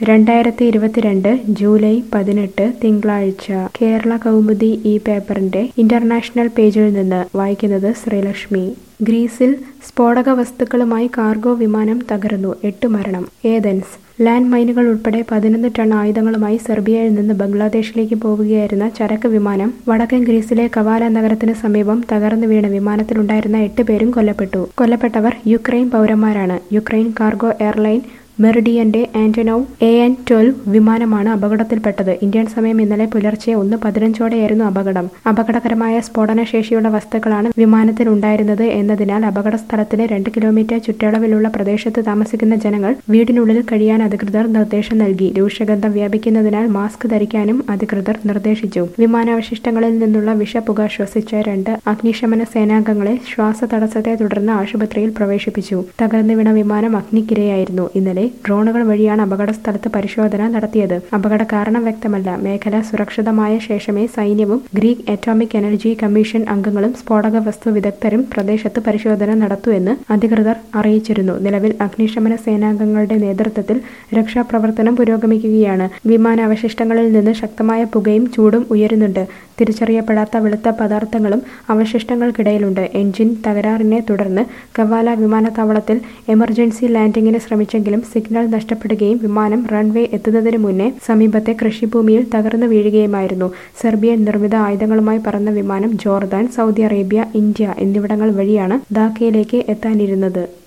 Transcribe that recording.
രണ്ടായിരത്തി ഇരുപത്തിരണ്ട് ജൂലൈ പതിനെട്ട് തിങ്കളാഴ്ച കേരള കൗമുദി ഈ പേപ്പറിന്റെ ഇന്റർനാഷണൽ പേജിൽ നിന്ന് വായിക്കുന്നത് ശ്രീലക്ഷ്മി ഗ്രീസിൽ സ്ഫോടക വസ്തുക്കളുമായി കാർഗോ വിമാനം തകർന്നു എട്ട് മരണം ഏതൻസ് ലാൻഡ് മൈനുകൾ ഉൾപ്പെടെ പതിനൊന്ന് ടൺ ആയുധങ്ങളുമായി സെർബിയയിൽ നിന്ന് ബംഗ്ലാദേശിലേക്ക് പോവുകയായിരുന്ന ചരക്ക് വിമാനം വടക്കൻ ഗ്രീസിലെ കവാല നഗരത്തിന് സമീപം തകർന്നു വീണ വിമാനത്തിലുണ്ടായിരുന്ന എട്ട് പേരും കൊല്ലപ്പെട്ടു കൊല്ലപ്പെട്ടവർ യുക്രൈൻ പൗരന്മാരാണ് യുക്രൈൻ കാർഗോ എയർലൈൻ മെറിഡിയന്റെ ആന്റനോവ് എ എൻ ട്വൽവ് വിമാനമാണ് അപകടത്തിൽപ്പെട്ടത് ഇന്ത്യൻ സമയം ഇന്നലെ പുലർച്ചെ ഒന്ന് പതിനഞ്ചോടെയായിരുന്നു അപകടം അപകടകരമായ സ്ഫോടന ശേഷിയുള്ള വസ്തുക്കളാണ് വിമാനത്തിൽ ഉണ്ടായിരുന്നത് എന്നതിനാൽ അപകട സ്ഥലത്തിന് രണ്ട് കിലോമീറ്റർ ചുറ്റളവിലുള്ള പ്രദേശത്ത് താമസിക്കുന്ന ജനങ്ങൾ വീടിനുള്ളിൽ കഴിയാൻ അധികൃതർ നിർദ്ദേശം നൽകി രൂക്ഷഗന്ധം വ്യാപിക്കുന്നതിനാൽ മാസ്ക് ധരിക്കാനും അധികൃതർ നിർദ്ദേശിച്ചു വിമാനാവശിഷ്ടങ്ങളിൽ നിന്നുള്ള വിഷപുക ശ്വസിച്ച രണ്ട് അഗ്നിശമന സേനാംഗങ്ങളെ ശ്വാസതടസ്സത്തെ തുടർന്ന് ആശുപത്രിയിൽ പ്രവേശിപ്പിച്ചു തകർന്നു വീണ വിമാനം അഗ്നിക്കിരയായിരുന്നു ഇന്നലെ ഡ്രോണുകൾ വഴിയാണ് അപകട സ്ഥലത്ത് പരിശോധന നടത്തിയത് അപകട കാരണം വ്യക്തമല്ല മേഖല സുരക്ഷിതമായ ശേഷമേ സൈന്യവും ഗ്രീക്ക് അറ്റോമിക് എനർജി കമ്മീഷൻ അംഗങ്ങളും സ്ഫോടക വസ്തു വിദഗ്ധരും പ്രദേശത്ത് പരിശോധന നടത്തൂ എന്ന് അധികൃതർ അറിയിച്ചിരുന്നു നിലവിൽ അഗ്നിശമന സേനാംഗങ്ങളുടെ നേതൃത്വത്തിൽ രക്ഷാപ്രവർത്തനം പുരോഗമിക്കുകയാണ് വിമാനാവശിഷ്ടങ്ങളിൽ നിന്ന് ശക്തമായ പുകയും ചൂടും ഉയരുന്നുണ്ട് തിരിച്ചറിയപ്പെടാത്ത വെളുത്ത പദാർത്ഥങ്ങളും അവശിഷ്ടങ്ങൾക്കിടയിലുണ്ട് എഞ്ചിൻ തകരാറിനെ തുടർന്ന് കവാല വിമാനത്താവളത്തിൽ എമർജൻസി ലാൻഡിംഗിന് ശ്രമിച്ചെങ്കിലും സിഗ്നൽ നഷ്ടപ്പെടുകയും വിമാനം റൺവേ എത്തുന്നതിന് മുന്നേ സമീപത്തെ കൃഷിഭൂമിയിൽ തകർന്നു വീഴുകയുമായിരുന്നു സെർബിയൻ നിർമ്മിത ആയുധങ്ങളുമായി പറന്ന വിമാനം ജോർദാൻ സൗദി അറേബ്യ ഇന്ത്യ എന്നിവിടങ്ങൾ വഴിയാണ് ധാക്കയിലേക്ക് എത്താനിരുന്നത്